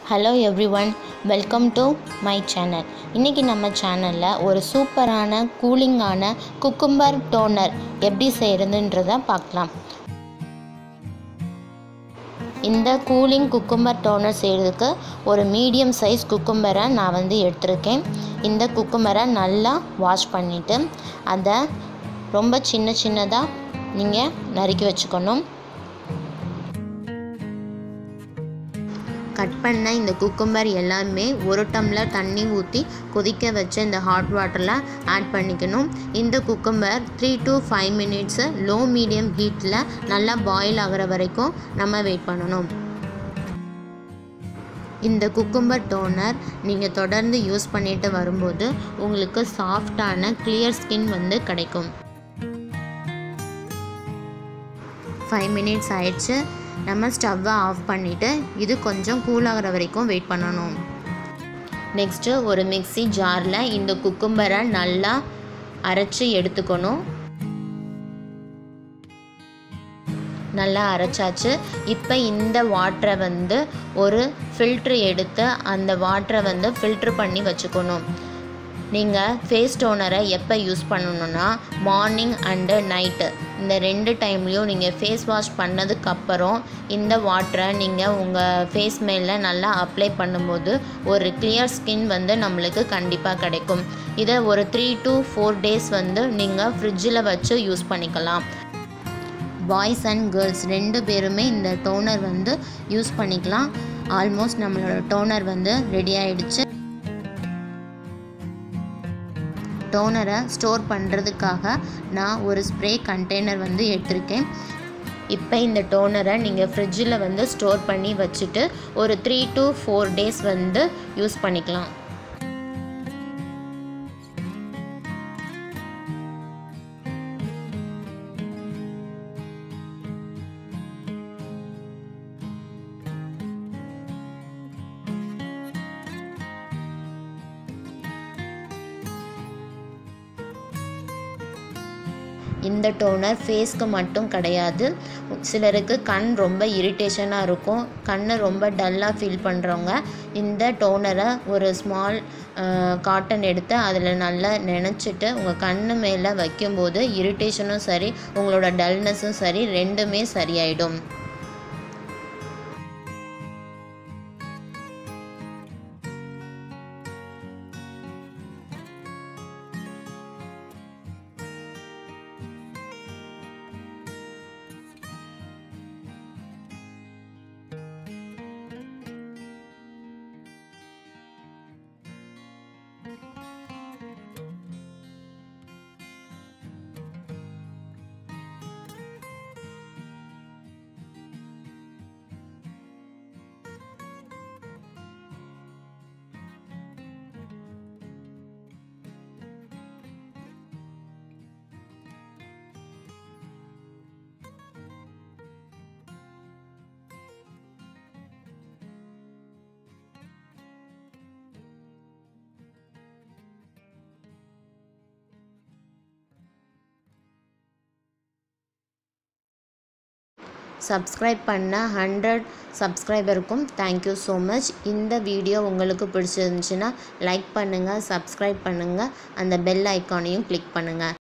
hello everyone welcome to my channel இன்றைக்கி நம்ம சேனலில் ஒரு சூப்பரான கூலிங்கான குக்கும்பர் டோனர் எப்படி செய்கிறதுன்றத பார்க்கலாம் இந்த கூலிங் குக்கும்பர் டோனர் செய்கிறதுக்கு ஒரு மீடியம் சைஸ் குக்கும்பரை நான் வந்து எடுத்திருக்கேன் இந்த குக்கும்பரை நல்லா வாஷ் பண்ணிவிட்டு அதை ரொம்ப சின்ன சின்னதாக நீங்கள் நறுக்கி வச்சுக்கணும் கட் பண்ண இந்த குக்கும்பர் எல்லாமே ஒரு டம்ளர் தண்ணி ஊற்றி கொதிக்க வச்சு இந்த ஹாட் வாட்டரில் ஆட் பண்ணிக்கணும் இந்த cucumber three to five minutes low medium ஹீட்டில் நல்லா பாயில் ஆகிற வரைக்கும் நம்ம வெயிட் பண்ணணும் இந்த குக்கும்பர் டோனர் நீங்கள் தொடர்ந்து யூஸ் பண்ணிட்டு வரும்போது உங்களுக்கு சாஃப்டான கிளியர் ஸ்கின் வந்து கிடைக்கும் ஃபைவ் மினிட்ஸ் ஆயிடுச்சு நம்ம ஸ்டவ்வை ஆஃப் பண்ணிவிட்டு இது கொஞ்சம் கூல் ஆகிற வரைக்கும் வெயிட் பண்ணணும் நெக்ஸ்ட்டு ஒரு மிக்ஸி ஜாரில் இந்த குக்கும்பரை நல்லா அரைச்சி எடுத்துக்கணும் நல்லா அரைச்சாச்சு இப்போ இந்த வாட்டரை வந்து ஒரு ஃபில்ட்ரு எடுத்து அந்த வாட்டரை வந்து ஃபில்ட்ரு பண்ணி வச்சுக்கணும் நீங்கள் ஃபேஸ் டோனரை எப்போ யூஸ் பண்ணணுன்னா மார்னிங் அண்டு நைட்டு இந்த ரெண்டு டைம்லேயும் நீங்கள் ஃபேஸ் வாஷ் பண்ணதுக்கப்புறம் இந்த வாட்டரை நீங்கள் உங்கள் ஃபேஸ் மேலே நல்லா அப்ளை பண்ணும்போது ஒரு கிளியர் ஸ்கின் வந்து நம்மளுக்கு கண்டிப்பாக கிடைக்கும் இதை ஒரு த்ரீ டு ஃபோர் டேஸ் வந்து நீங்கள் ஃப்ரிட்ஜில் வச்சு யூஸ் பண்ணிக்கலாம் பாய்ஸ் அண்ட் கேர்ள்ஸ் ரெண்டு பேருமே இந்த டோனர் வந்து யூஸ் பண்ணிக்கலாம் ஆல்மோஸ்ட் நம்மளோட டோனர் வந்து ரெடி ஆயிடுச்சு டோனரை ஸ்டோர் பண்ணுறதுக்காக நான் ஒரு ஸ்ப்ரே கண்டெய்னர் வந்து எடுத்திருக்கேன் இப்போ இந்த டோனரை நீங்கள் ஃப்ரிட்ஜில் வந்து ஸ்டோர் பண்ணி வச்சுட்டு ஒரு த்ரீ டு ஃபோர் டேஸ் வந்து யூஸ் பண்ணிக்கலாம் இந்த டோனர் ஃபேஸ்க்கு மட்டும் கிடையாது சிலருக்கு கண் ரொம்ப இரிட்டேஷனாக இருக்கும் கண்ணை ரொம்ப டல்லாக ஃபீல் பண்ணுறவங்க இந்த டோனரை ஒரு ஸ்மால் காட்டன் எடுத்து அதில் நல்லா நினச்சிட்டு உங்கள் கண்ணு மேலே வைக்கும்போது இரிட்டேஷனும் சரி உங்களோட டல்னஸும் சரி ரெண்டுமே சரியாயிடும் சப்ஸ்கிரைப் பண்ண ஹண்ட்ரட் சப்ஸ்கிரைபருக்கும் தேங்க்யூ ஸோ மச் இந்த வீடியோ உங்களுக்கு பிடிச்சிருந்துச்சுன்னா லைக் பண்ணுங்கள் சப்ஸ்கிரைப் பண்ணுங்கள் அந்த பெல் ஐக்கானையும் கிளிக் பண்ணுங்கள்